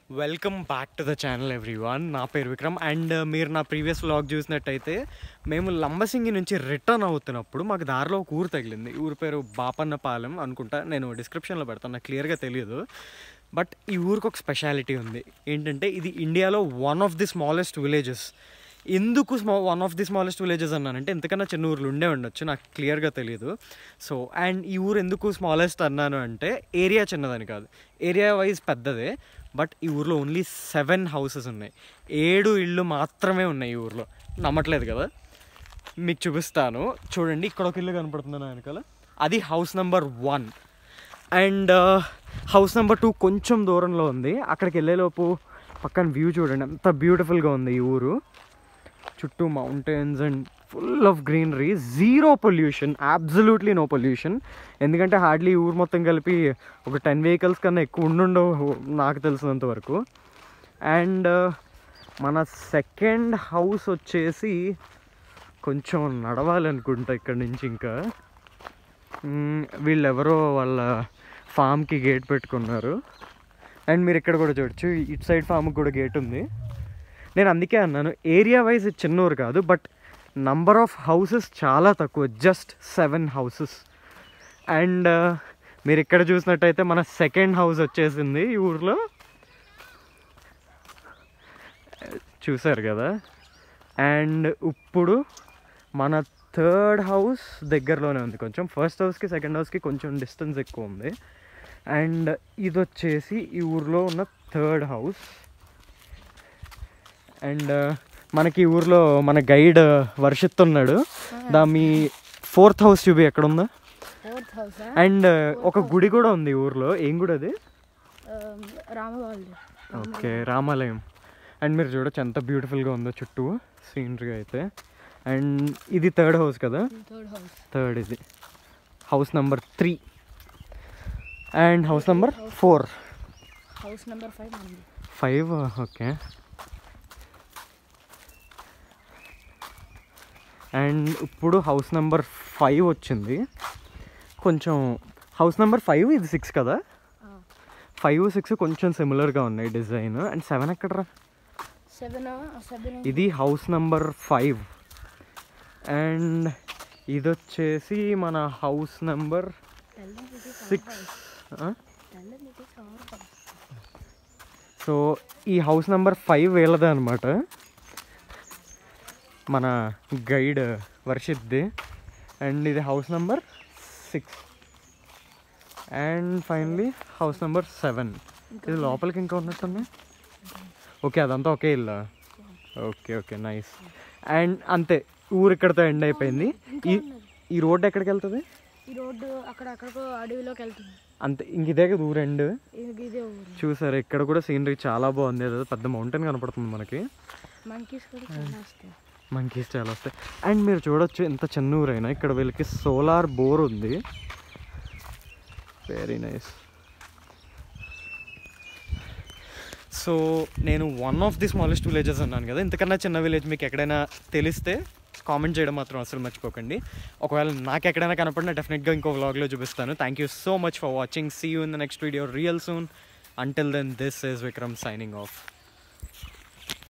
welcome back to the channel everyone నా పేరు Vikram and మీరు నా ప్రీవియస్ వ్లాగ్ చూసినట్టయితే మేము లంబసింగి నుంచి రిటర్న్ అవుతున్నప్పుడు మాకు దారిలో ఒక ఊరు తగిలింది ఊరి పేరు బాపన్నపాలెం అనుకుంటా నేను డిస్క్రిప్షన్లో పెడతాను నాకు క్లియర్గా తెలియదు బట్ ఈ ఊరికి ఒక స్పెషాలిటీ ఉంది ఏంటంటే ఇది ఇండియాలో one of the smallest villages ఎందుకు స్మా one of the smallest villages అన్నానంటే ఎంతకన్నా చిన్న ఊర్లు ఉండే ఉండొచ్చు నాకు క్లియర్గా తెలియదు సో అండ్ ఈ ఊరు ఎందుకు స్మాలెస్ట్ అన్నాను అంటే ఏరియా చిన్నదని కాదు ఏరియా వైజ్ పెద్దదే బట్ ఈ ఊర్లో ఓన్లీ సెవెన్ హౌసెస్ ఉన్నాయి ఏడు ఇళ్ళు మాత్రమే ఉన్నాయి ఈ ఊర్లో నమ్మట్లేదు కదా మీకు చూపిస్తాను చూడండి ఇక్కడ ఒక ఇల్లు కనపడుతుంది నా వెనకాల అది house number one and house number two కొంచెం దూరంలో ఉంది అక్కడికి వెళ్ళేలోపు పక్కన వ్యూ చూడండి ఎంత బ్యూటిఫుల్గా ఉంది ఈ ఊరు చుట్టూ mountains and full of greenery zero pollution absolutely no pollution ఎందుకంటే హార్డ్లీ ఊరు మొత్తం కలిపి ఒక టెన్ వెహికల్స్ కన్నా ఎక్కువ ఉండుండవు నాకు తెలిసినంత వరకు అండ్ మన సెకండ్ హౌస్ వచ్చేసి కొంచెం నడవాలనుకుంటా ఇక్కడ నుంచి ఇంకా మ్మ్, వీళ్ళెవరో వాళ్ళ ఫామ్కి గేట్ పెట్టుకున్నారు అండ్ మీరు ఇక్కడ కూడా చూడొచ్చు ఇటు సైడ్ ఫామ్కి కూడా గేట్ ఉంది నేను అందుకే అన్నాను ఏరియా వైజ్ ఇది చిన్న ఊరు కాదు బట్ నంబర్ ఆఫ్ హౌసెస్ చాలా తక్కువ జస్ట్ సెవెన్ హౌసెస్ అండ్ మీరు ఇక్కడ చూసినట్టయితే మన సెకండ్ హౌస్ వచ్చేసింది ఈ ఊర్లో చూసారు కదా అండ్ ఇప్పుడు మన థర్డ్ హౌస్ దగ్గరలోనే ఉంది కొంచెం ఫస్ట్ హౌస్కి సెకండ్ హౌస్కి కొంచెం డిస్టెన్స్ ఎక్కువ ఉంది అండ్ ఇది వచ్చేసి ఈ ఊర్లో ఉన్న థర్డ్ హౌస్ అండ్ మనకి ఈ ఊర్లో మన గైడ్ వర్షిత్ ఉన్నాడు దా మీ ఫోర్త్ హౌస్ చూపి ఎక్కడ ఉందో ఫోర్త్ హౌస్ అండ్ ఒక గుడి కూడా ఉంది ఈ ఊర్లో ఏం గుడి అది రామవాళ్ళు ఓకే రామాలయం అండ్ మీరు చూడొచ్చు ఎంత బ్యూటిఫుల్గా ఉందో చుట్టూ సీనరీగా అయితే అండ్ ఇది థర్డ్ హౌస్ కదా థర్డ్ హౌస్ థర్డ్ ఇది house number three and house number four house number five మనది ఫైవ్ ఓకే అండ్ ఇప్పుడు హౌస్ నెంబర్ ఫైవ్ వచ్చింది కొంచెం హౌస్ నెంబర్ ఫైవ్ ఇది సిక్స్ కదా ఫైవ్ సిక్స్ కొంచెం సిమిలర్గా ఉన్నాయి డిజైన్ అండ్ సెవెన్ ఎక్కడరా సెవెన్ సెవెన్ ఇది హౌస్ నెంబర్ ఫైవ్ అండ్ ఇది వచ్చేసి మన హౌస్ నెంబర్ సిక్స్ సో ఈ హౌస్ నెంబర్ ఫైవ్ వీళ్ళదే అనమాట మన గైడ్ వర్షిద్ది అండ్ ఇది house number six and finally house number seven ఇది లోపలికి ఇంకా ఉన్నట్టుంది ఓకే అదంతా ఒకే ఇల్లు ఓకే ఓకే నైస్ అండ్ అంతే ఊరు ఇక్కడితో ఎండ్ అయిపోయింది ఈ ఈ రోడ్ ఎక్కడికి వెళ్తుంది ఈ రోడ్డు అక్కడ అక్కడికో అడవిలోకి వెళ్తుంది అంతే ఇంక ఇదే కదా ఊరు ఎండ్ ఇది ఇదే ఊరు చూసారు ఇక్కడ కూడా సీనరీ చాలా బాగుంది ఏదో పెద్ద మౌంటైన్ కనపడుతుంది మనకి మంకీస్ కూడా చాలా వస్తాయి మంకీస్ చాలా వస్తాయి అండ్ మీరు చూడొచ్చు ఎంత చిన్న ఊరైనా ఇక్కడ వీళ్ళకి సోలార్ బోర్ ఉంది వెరీ నైస్ సో నేను one of the smallest villages అన్నాను కదా ఇంతకన్నా చిన్న విలేజ్ మీకు ఎక్కడైనా తెలిస్తే కామెంట్ చేయడం మాత్రం అసలు మర్చిపోకండి ఒకవేళ నాకు ఎక్కడైనా కనపడినా డెఫినెట్గా ఇంకో వ్లాగ్లో చూపిస్తాను thank you so much for watching see you in the next video real soon until then this is Vikram signing of